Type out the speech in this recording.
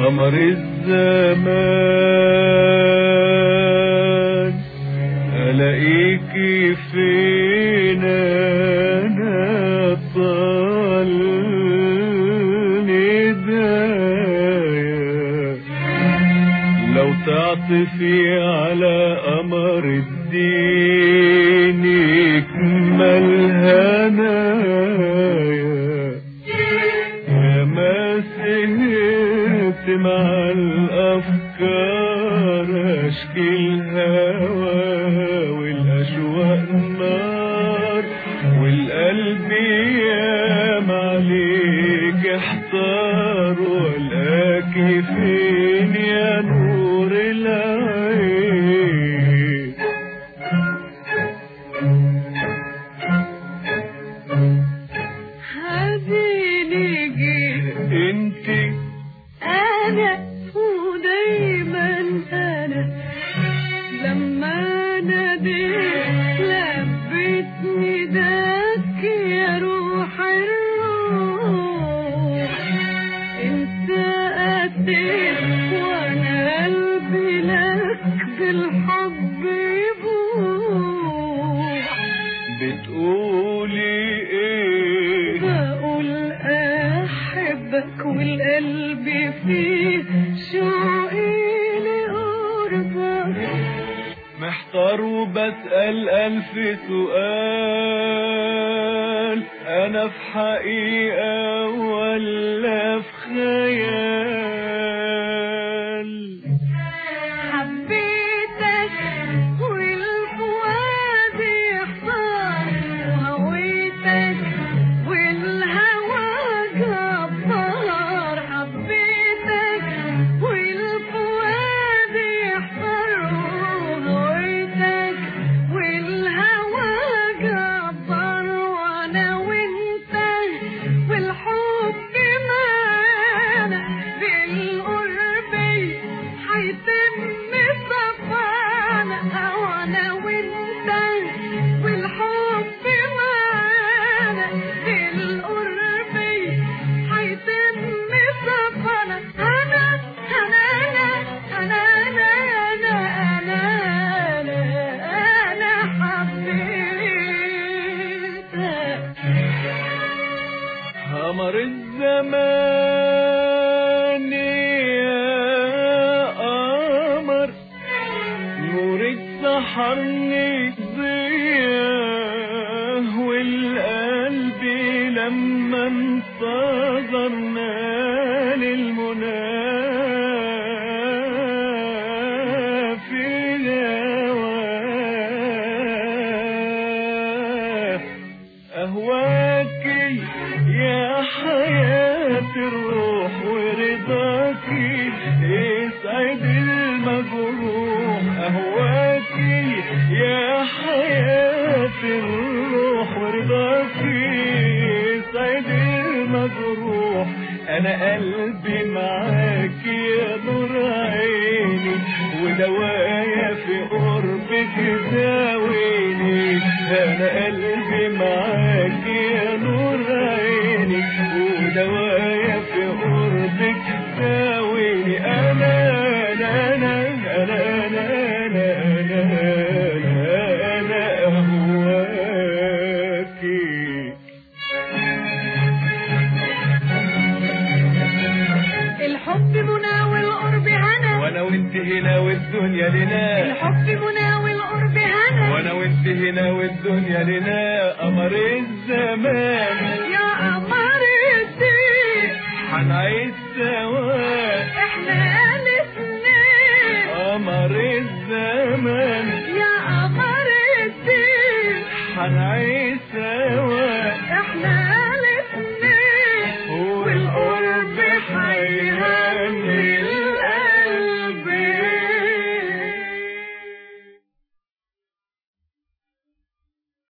قمر الزمان ألاقيكي فين أنا طال ندايا لو تعطفي على قمر الدين يكمل هنايا يا ما سهرت مع الأفكار أشكي الهوى والأشواق نار والقلب يام عليك احتار ولاكي فين يا نور العين هديني جيت انتي انا ودايما انا لما ناديت لبيتني داك يا روح الروح انت اتيت وانا قلبي لك بالحب يبوح بتقولي ايه بقول احبك والقلب فيه شوقي لقربك محتار وبسأل ألف سؤال أنا في حقيقة ولا في خيال حبيتك والفؤاد يحتار وهويتك والهوى جبار حبيتك والفؤاد يحتار وهويتك والهوى جبار وانا وانت والحب معانا بالقرب حيتم صفانا وانا وانت والحب معانا بالقرب حيتم صفانا انا انا انا انا انا انا انا انا حبيتك قمر الزمان يا قمر نورك سحرني ضياه والقلب لما انتظرنا للمنى في هواه أهواكي يا حياة الروح ورضاكي يسعد المجروح أهواكي يا حياة الروح ورضاكي يسعد المجروح أنا قلبي معاكي يا نور عيني ودوايا في قربك داويني أنا قلبي معاكي يا نور عيني ودوايا في قربك داويني أنا أنا أنا أنا أنا أنا أنا أنا أنا أهواكي الحب منى والقرب هنا وانا وانت هنا والدنيا لنا الحب منى والقرب هنا وانا وانت هنا والدنيا لنا قمر الزمان يا قمر الدين حنعيش سوا